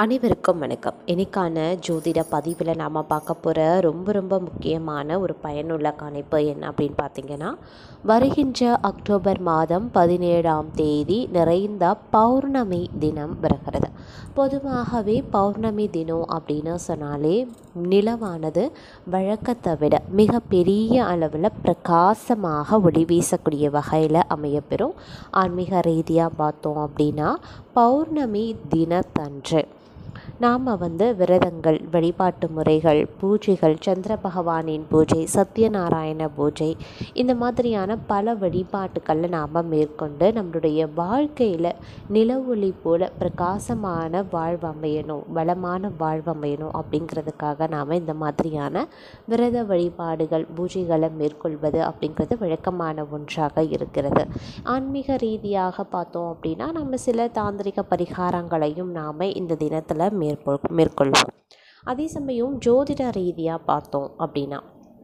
அனைவருக்கும் வணக்கம் இன்னைக்கான ஜோதிட பதிவில் நாம் பார்க்க போகிற ரொம்ப ரொம்ப முக்கியமான ஒரு பயனுள்ள கணிப்பு என்ன அப்படின்னு பார்த்தீங்கன்னா வருகின்ற அக்டோபர் மாதம் பதினேழாம் தேதி நிறைந்த பௌர்ணமி தினம் வருகிறது பொதுவாகவே பௌர்ணமி தினம் அப்படின்னு சொன்னாலே நிலவானது வழக்கத்தை விட மிக பெரிய அளவில் பிரகாசமாக ஒளி வீசக்கூடிய வகையில் அமையப்பெறும் ஆன்மீக ரீதியாக பார்த்தோம் அப்படின்னா பௌர்ணமி தினத்தன்று நாம் வந்து விரதங்கள் வழிபாட்டு முறைகள் பூஜைகள் சந்திர பகவானின் பூஜை சத்யநாராயண பூஜை இந்த மாதிரியான பல வழிபாட்டுக்களில் நாம் மேற்கொண்டு நம்மளுடைய வாழ்க்கையில் நில ஒளி போல பிரகாசமான வாழ்வு அமையணும் வளமான வாழ்வு அமையணும் அப்படிங்கிறதுக்காக நாம் இந்த மாதிரியான விரத வழிபாடுகள் பூஜைகளை மேற்கொள்வது அப்படிங்கிறது வழக்கமான ஒன்றாக இருக்கிறது ஆன்மீக ரீதியாக பார்த்தோம் அப்படின்னா நம்ம சில தாந்திரிக பரிகாரங்களையும் நாம் இந்த தினத்தில் மேற்கொள் மேற்கொள்வோம் அதே சமயம் ஜோதிட ரீதியாக பார்த்தோம் அப்படின்னா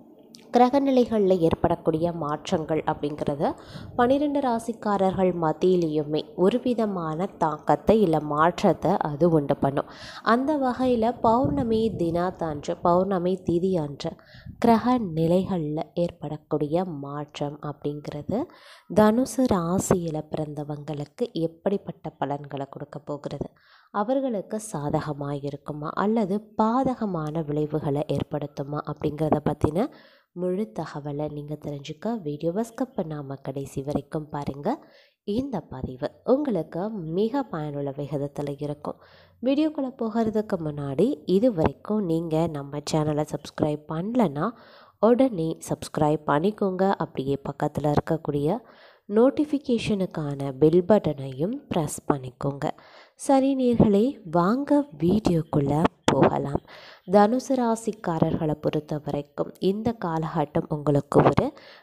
கிரகநிலைகளில் ஏற்படக்கூடிய மாற்றங்கள் அப்படிங்கிறத பன்னிரெண்டு ராசிக்காரர்கள் மத்தியிலையுமே ஒரு விதமான தாக்கத்தை இல்லை மாற்றத்தை அது உண்டு பண்ணும் அந்த வகையில் பௌர்ணமி தினத்தன்று பௌர்ணமி திதி அன்று கிரக நிலைகளில் ஏற்படக்கூடிய மாற்றம் அப்படிங்கிறது தனுசு ராசியில் பிறந்தவங்களுக்கு எப்படிப்பட்ட பலன்களை கொடுக்க போகிறது அவர்களுக்கு சாதகமாக இருக்குமா அல்லது பாதகமான விளைவுகளை ஏற்படுத்துமா அப்படிங்கிறத பற்றின முழு தகவலை நீங்கள் தெரிஞ்சுக்க வீடியோவை ஸ்கிப் பண்ணாமல் கடைசி வரைக்கும் பாருங்கள் இந்த பதிவு உங்களுக்கு மிக பயனுள்ள விகிதத்தில் இருக்கும் வீடியோக்குள்ளே போகிறதுக்கு முன்னாடி இது வரைக்கும் நீங்கள் நம்ம சேனலை சப்ஸ்கிரைப் பண்ணலன்னா உடனே சப்ஸ்கிரைப் பண்ணிக்கோங்க அப்படியே பக்கத்தில் இருக்கக்கூடிய நோட்டிஃபிகேஷனுக்கான பெல் பட்டனையும் ப்ரெஸ் பண்ணிக்கோங்க சரி நேர்களே வாங்க வீடியோக்குள்ளே போகலாம் தனுசு ராசிக்காரர்களை பொறுத்த வரைக்கும் இந்த காலகட்டம் உங்களுக்கு ஒரு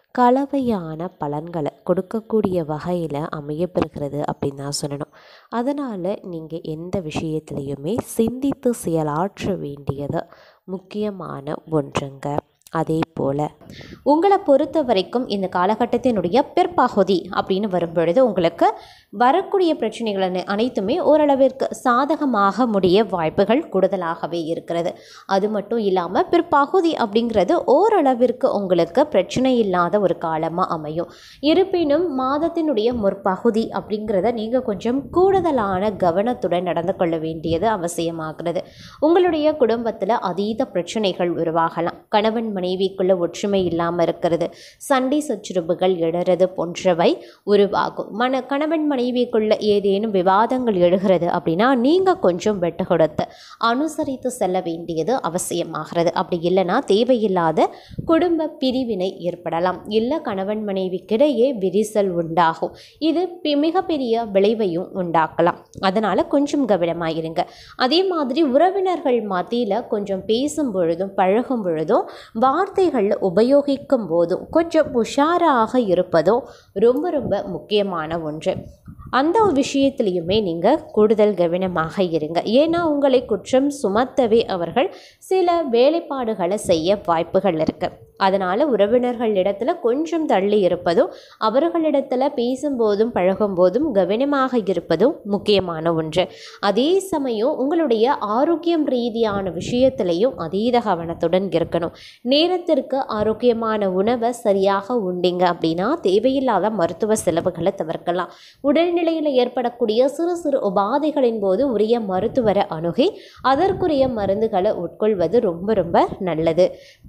கலவையான பலன்களை கொடுக்கக்கூடிய வகையில் அமையப்பெறுகிறது அப்படின்னு தான் சொல்லணும் அதனால் நீங்கள் எந்த விஷயத்துலையுமே சிந்தித்து செயலாற்ற வேண்டியது முக்கியமான ஒன்றுங்க அதே போல் உங்களை பொறுத்த வரைக்கும் இந்த காலகட்டத்தினுடைய பிற்பகுதி அப்படின்னு வரும்பொழுது உங்களுக்கு வரக்கூடிய பிரச்சனைகள் அனை- அனைத்துமே ஓரளவிற்கு சாதகமாக முடிய வாய்ப்புகள் கூடுதலாகவே இருக்கிறது அது மட்டும் இல்லாமல் பிற்பகுதி அப்படிங்கிறது ஓரளவிற்கு உங்களுக்கு பிரச்சனை இல்லாத ஒரு காலமாக அமையும் இருப்பினும் மாதத்தினுடைய முற்பகுதி அப்படிங்கிறத நீங்கள் கொஞ்சம் கூடுதலான கவனத்துடன் நடந்து கொள்ள வேண்டியது அவசியமாகிறது உங்களுடைய குடும்பத்தில் அதீத பிரச்சனைகள் உருவாகலாம் கணவன் மனைவிக்குள்ள ஒற்றுமை இல்லாமல் இருக்கிறது சண்டை சச்சுரவுகள் எழுறது போன்றவை உருவாகும் மன கணவன் மனைவிக்குள்ள ஏதேனும் விவாதங்கள் எழுகிறது அப்படின்னா நீங்கள் கொஞ்சம் வெட்டு கொடுத்து அனுசரித்து செல்ல வேண்டியது அவசியமாகிறது அப்படி இல்லைன்னா தேவையில்லாத குடும்ப பிரிவினை ஏற்படலாம் இல்லை கணவன் மனைவிக்கிடையே விரிசல் உண்டாகும் இது பி- மிகப்பெரிய விளைவையும் உண்டாக்கலாம் அதனால் கொஞ்சம் கவனமாக இருங்க அதே மாதிரி உறவினர்கள் மத்தியில் கொஞ்சம் பேசும் பொழுதும் பழகும் பொழுதும் வார்த்தைகள் உபயோகிக்கும் போதும் கொஞ்சம் உஷாராக இருப்பதும் ரொம்ப ரொம்ப முக்கியமான ஒன்று அந்த விஷயத்துலையுமே நீங்கள் கூடுதல் கவனமாக இருங்க ஏன்னா உங்களை குற்றம் சுமத்தவே அவர்கள் சில வேலைப்பாடுகளை செய்ய வாய்ப்புகள் இருக்குது அதனால் உறவினர்கள் இடத்துல கொஞ்சம் தள்ளி இருப்பதும் அவர்களிடத்துல பேசும்போதும் பழகும்போதும் கவனமாக இருப்பதும் முக்கியமான ஒன்று அதே சமயம் உங்களுடைய ஆரோக்கியம் ரீதியான விஷயத்திலையும் அதீத கவனத்துடன் இருக்கணும் நேரத்திற்கு ஆரோக்கியமான உணவை சரியாக உண்டிங்க அப்படின்னா தேவையில்லாத மருத்துவ செலவுகளை தவிர்க்கலாம் உடல்நிலையில் ஏற்படக்கூடிய சிறு சிறு உபாதைகளின் போது உரிய மருத்துவரை அணுகி அதற்குரிய மருந்துகளை உட்கொள்வது ரொம்ப ரொம்ப நல்லது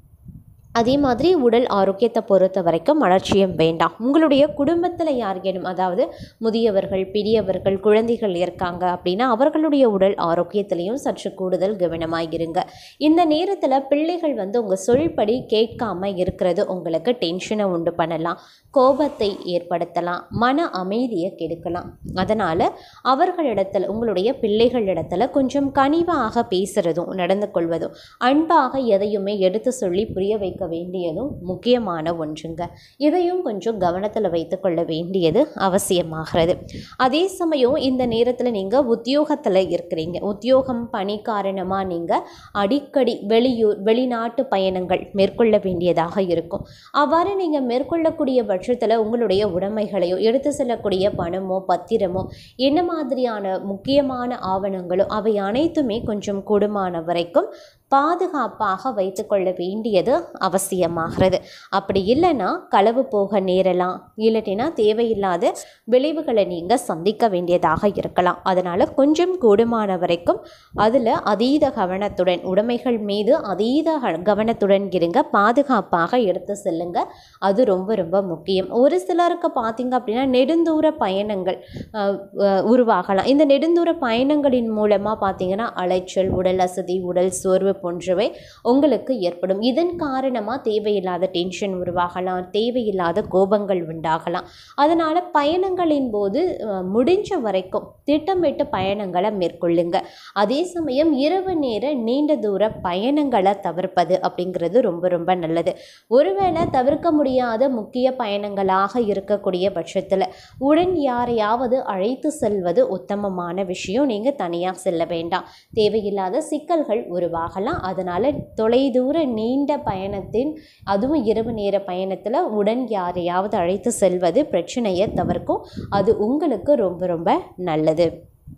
அதே மாதிரி உடல் ஆரோக்கியத்தை பொறுத்த வரைக்கும் அலட்சியம் வேண்டாம் உங்களுடைய குடும்பத்தில் யாருக்கேனும் அதாவது முதியவர்கள் பெரியவர்கள் குழந்தைகள் இருக்காங்க அப்படின்னா அவர்களுடைய உடல் ஆரோக்கியத்திலையும் சற்று கூடுதல் கவனமாக இருங்க இந்த நேரத்தில் பிள்ளைகள் வந்து உங்கள் சொல்படி கேட்காம இருக்கிறது உங்களுக்கு டென்ஷனை உண்டு பண்ணலாம் கோபத்தை ஏற்படுத்தலாம் மன அமைதியை கெடுக்கலாம் அதனால் அவர்களிடத்தில் உங்களுடைய பிள்ளைகளிடத்தில் கொஞ்சம் கனிவாக பேசுகிறதும் நடந்து கொள்வதும் அன்பாக எதையுமே எடுத்து சொல்லி புரிய வைக்க வேண்டியதும் முக்கியமான ஒன்றுங்க இதையும் கொஞ்சம் கவனத்தில் வைத்துக்கொள்ள வேண்டியது அவசியமாகிறது அதே சமயம் இந்த நேரத்தில் நீங்கள் உத்தியோகத்தில் இருக்கிறீங்க உத்தியோகம் பணி காரணமாக நீங்கள் அடிக்கடி வெளியூர் வெளிநாட்டு பயணங்கள் மேற்கொள்ள வேண்டியதாக இருக்கும் அவ்வாறு நீங்கள் மேற்கொள்ளக்கூடிய பட்சத்தில் உங்களுடைய உடைமைகளையோ எடுத்து செல்லக்கூடிய பணமோ பத்திரமோ என்ன மாதிரியான முக்கியமான ஆவணங்களோ அவை அனைத்துமே கொஞ்சம் கூடுமான வரைக்கும் பாதுகாப்பாக வைத்துக்கொள்ள வேண்டியது அவசியமாகிறது அப்படி இல்லைன்னா களவு போக நேரலாம் இல்லாட்டினா தேவையில்லாத விளைவுகளை நீங்கள் சந்திக்க வேண்டியதாக இருக்கலாம் அதனால் கொஞ்சம் கூடுமான வரைக்கும் அதில் அதீத கவனத்துடன் உடைமைகள் மீது அதீத க- கவனத்துடன் இருங்க பாதுகாப்பாக எடுத்து செல்லுங்க அது ரொம்ப ரொம்ப முக்கியம் ஒரு சிலருக்கு பார்த்தீங்க அப்படின்னா நெடுந்தூர பயணங்கள் அஹ், அஹ், உருவாகலாம் இந்த நெடுந்தூர பயணங்களின் மூலமாக பார்த்தீங்கன்னா அலைச்சல் உடல் அசதி உடல் சோர்வு போன்றவை உங்களுக்கு ஏற்படும் இதன் காரணமாக தேவையில்லாத டென்ஷன் உருவாகலாம் தேவையில்லாத கோபங்கள் உண்டாகலாம் அதனால் பயணங்களின் போது அஹ், முடிஞ்ச வரைக்கும் திட்டமிட்டு பயணங்களை மேற்கொள்ளுங்க அதே சமயம் இரவு நேர நீண்ட தூர பயணங்களை தவிர்ப்பது அப்படிங்கிறது ரொம்ப ரொம்ப நல்லது ஒருவேளை தவிர்க்க முடியாத முக்கிய பயணங்களாக இருக்கக்கூடிய பட்சத்தில் உடன் யாரையாவது அழைத்து செல்வது உத்தமமான விஷயம் நீங்கள் தனியாக செல்ல வேண்டாம் தேவையில்லாத சிக்கல்கள் உருவாகலாம் அதனால் தொலைதூர நீண்ட பயணத்தின் அதுவும் இரவு நேர பயணத்தில் உடன் யாரையாவது அழைத்து செல்வது பிரச்சனையை தவிர்க்கும் அது உங்களுக்கு ரொம்ப ரொம்ப நல்லது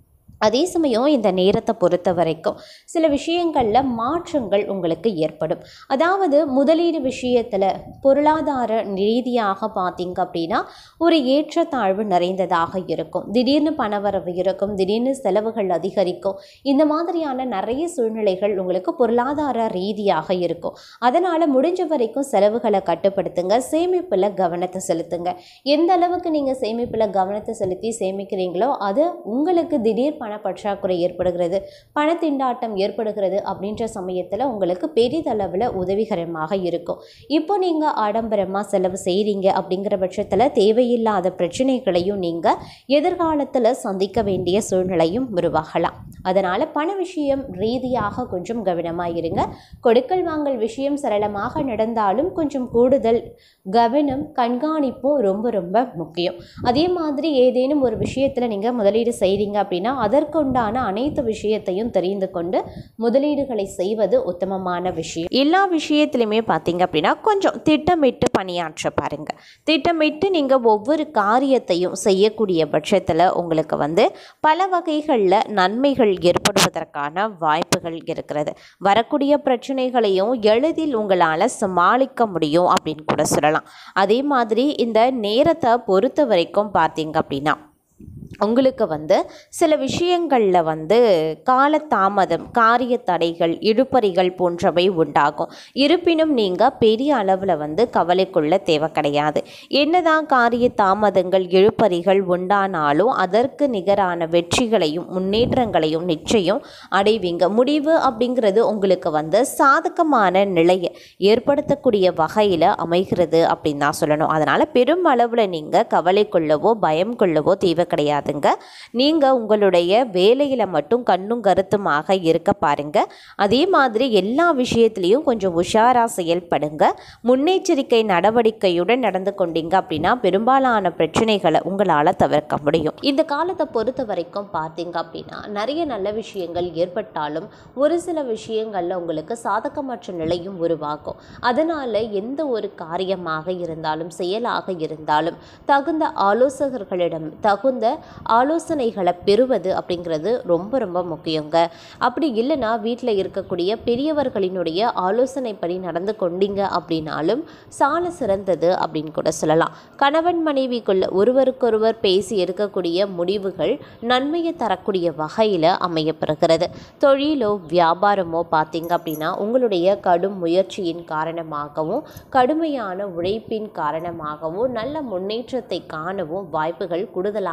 அதே சமயம் இந்த நேரத்தை பொறுத்த வரைக்கும் சில விஷயங்களில் மாற்றங்கள் உங்களுக்கு ஏற்படும் அதாவது முதலீடு விஷயத்தில் பொருளாதார ரீதியாக பார்த்தீங்க அப்படின்னா ஒரு ஏற்றத்தாழ்வு நிறைந்ததாக இருக்கும் திடீர்னு பணவரவு இருக்கும் திடீர்னு செலவுகள் அதிகரிக்கும் இந்த மாதிரியான நிறைய சூழ்நிலைகள் உங்களுக்கு பொருளாதார ரீதியாக இருக்கும் அதனால் முடிஞ்ச வரைக்கும் செலவுகளை கட்டுப்படுத்துங்க சேமிப்பில் கவனத்தை செலுத்துங்க எந்த அளவுக்கு நீங்கள் சேமிப்பில் கவனத்தை செலுத்தி சேமிக்கிறீங்களோ அது உங்களுக்கு திடீர் பணப்பற்றாக்குறை ஏற்படுகிறது பணத்திண்டாட்டம் ஏற்படுகிறது அப்படின்ற சமயத்தில் உங்களுக்கு பெரிதளவில் உதவிகரமாக இருக்கும் இப்போ நீங்கள் ஆடம்பரமாக செலவு செய்கிறீங்க அப்படிங்கிற பட்சத்தில் தேவையில்லாத பிரச்சனைகளையும் நீங்கள் எதிர்காலத்தில் சந்திக்க வேண்டிய சூழ்நிலையும் உருவாகலாம் அதனால் பண விஷயம் ரீதியாக கொஞ்சம் கவனமாக இருங்க கொடுக்கல் வாங்கல் விஷயம் சரளமாக நடந்தாலும் கொஞ்சம் கூடுதல் கவனம் கண்காணிப்பும் ரொம்ப ரொம்ப முக்கியம் அதே மாதிரி ஏதேனும் ஒரு விஷயத்தில் நீங்கள் முதலீடு செய்கிறீங்க அப்படின்னா அதற்குண்டான அனைத்து விஷயத்தையும் தெரிந்து கொண்டு முதலீடுகளை செய்வது உத்தமமான விஷயம் எல்லா விஷயத்திலுமே பார்த்தீங்க அப்படின்னா கொஞ்சம் திட்டமிட்டு பணியாற்ற பாருங்க திட்டமிட்டு நீங்கள் ஒவ்வொரு காரியத்தையும் செய்யக்கூடிய பட்சத்தில் உங்களுக்கு வந்து பல வகைகளில் நன்மைகள் ஏற்படுவதற்கான வாய்ப்புகள் இருக்கிறது வரக்கூடிய பிரச்சனைகளையும் எளிதில் உங்களால் சமாளிக்க முடியும் அப்படின்னு கூட சொல்லலாம் அதே மாதிரி இந்த நேரத்தை பொறுத்த வரைக்கும் பார்த்தீங்க அப்படின்னா உங்களுக்கு வந்து சில விஷயங்களில் வந்து காலதாமதம் காரிய தடைகள் இழுபறிகள் போன்றவை உண்டாகும் இருப்பினும் நீங்கள் பெரிய அளவில் வந்து கவலைக்குள்ள தேவை கிடையாது என்னதான் காரிய தாமதங்கள் இழுபறிகள் உண்டானாலும் அதற்கு நிகரான வெற்றிகளையும் முன்னேற்றங்களையும் நிச்சயம் அடைவீங்க முடிவு அப்படிங்கிறது உங்களுக்கு வந்து சாதகமான நிலையை ஏற்படுத்தக்கூடிய வகையில் அமைகிறது அப்படின்னு தான் சொல்லணும் அதனால் பெரும் அளவில் நீங்கள் கவலை கொள்ளவோ பயம் கொள்ளவோ தேவை கிடையாதுங்க நீங்கள் உங்களுடைய வேலையில் மட்டும் கண்ணும் கருத்துமாக இருக்க பாருங்க அதே மாதிரி எல்லா விஷயத்துலேயும் கொஞ்சம் உஷாராக செயல்படுங்க முன்னெச்சரிக்கை நடவடிக்கையுடன் நடந்து கொண்டீங்க அப்படின்னா பெரும்பாலான பிரச்சனைகளை உங்களால் தவிர்க்க முடியும் இந்த காலத்தை பொறுத்த வரைக்கும் பார்த்தீங்க அப்படின்னா நிறைய நல்ல விஷயங்கள் ஏற்பட்டாலும் ஒரு சில விஷயங்களில் உங்களுக்கு சாதகமற்ற நிலையும் உருவாகும் அதனால் எந்த ஒரு காரியமாக இருந்தாலும் செயலாக இருந்தாலும் தகுந்த ஆலோசகர்களிடம் தகுந்த ஆலோசனைகளை பெறுவது அப்படிங்கிறது ரொம்ப ரொம்ப முக்கியங்க அப்படி இல்லைன்னா வீட்டில் இருக்கக்கூடிய பெரியவர்களினுடைய ஆலோசனைப்படி நடந்து கொண்டீங்க அப்படின்னாலும் சால சிறந்தது அப்படின்னு கூட சொல்லலாம் கணவன் மனைவிக்குள்ள ஒருவருக்கொருவர் பேசி எடுக்கக்கூடிய முடிவுகள் நன்மையை தரக்கூடிய வகையில் அமையப்பெறுகிறது தொழிலோ வியாபாரமோ பார்த்தீங்க அப்படின்னா உங்களுடைய கடும் முயற்சியின் காரணமாகவும் கடுமையான உழைப்பின் காரணமாகவும் நல்ல முன்னேற்றத்தை காணவும் வாய்ப்புகள் கூடுதலாகவே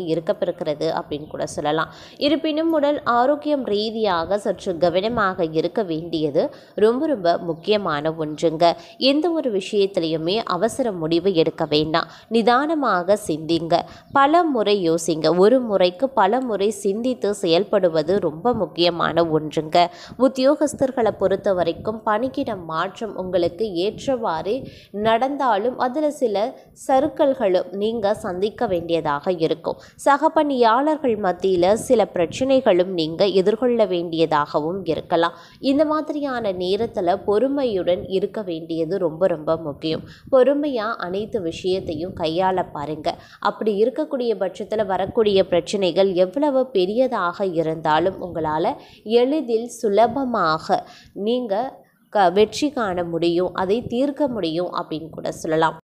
இருக்கப்பெறுகிறது அப்படின்னு கூட சொல்லலாம் இருப்பினும் உடல் ஆரோக்கியம் ரீதியாக சற்று கவனமாக இருக்க வேண்டியது ரொம்ப ரொம்ப முக்கியமான ஒன்றுங்க எந்த ஒரு விஷயத்திலையுமே அவசர முடிவு எடுக்க வேண்டாம் நிதானமாக சிந்திங்க பல முறை யோசிங்க ஒரு முறைக்கு பல முறை சிந்தித்து செயல்படுவது ரொம்ப முக்கியமான ஒன்றுங்க உத்தியோகஸ்தர்களை பொறுத்த வரைக்கும் பணிக்கிட மாற்றம் உங்களுக்கு ஏற்றவாறு நடந்தாலும் அதில் சில சறுக்கல்களும் நீங்கள் சந்திக்க வேண்டியதாக இருக்கும் சக பணியாளர்கள் மத்தியில் சில பிரச்சனைகளும் நீங்கள் எதிர்கொள்ள வேண்டியதாகவும் இருக்கலாம் இந்த மாதிரியான நேரத்தில் பொறுமையுடன் இருக்க வேண்டியது ரொம்ப ரொம்ப முக்கியம் பொறுமையாக அனைத்து விஷயத்தையும் கையாள பாருங்க அப்படி இருக்கக்கூடிய பட்சத்தில் வரக்கூடிய பிரச்சனைகள் எவ்வளவு பெரியதாக இருந்தாலும் உங்களால் எளிதில் சுலபமாக நீங்கள் க வெற்றி காண முடியும் அதை தீர்க்க முடியும் அப்படின்னு கூட சொல்லலாம்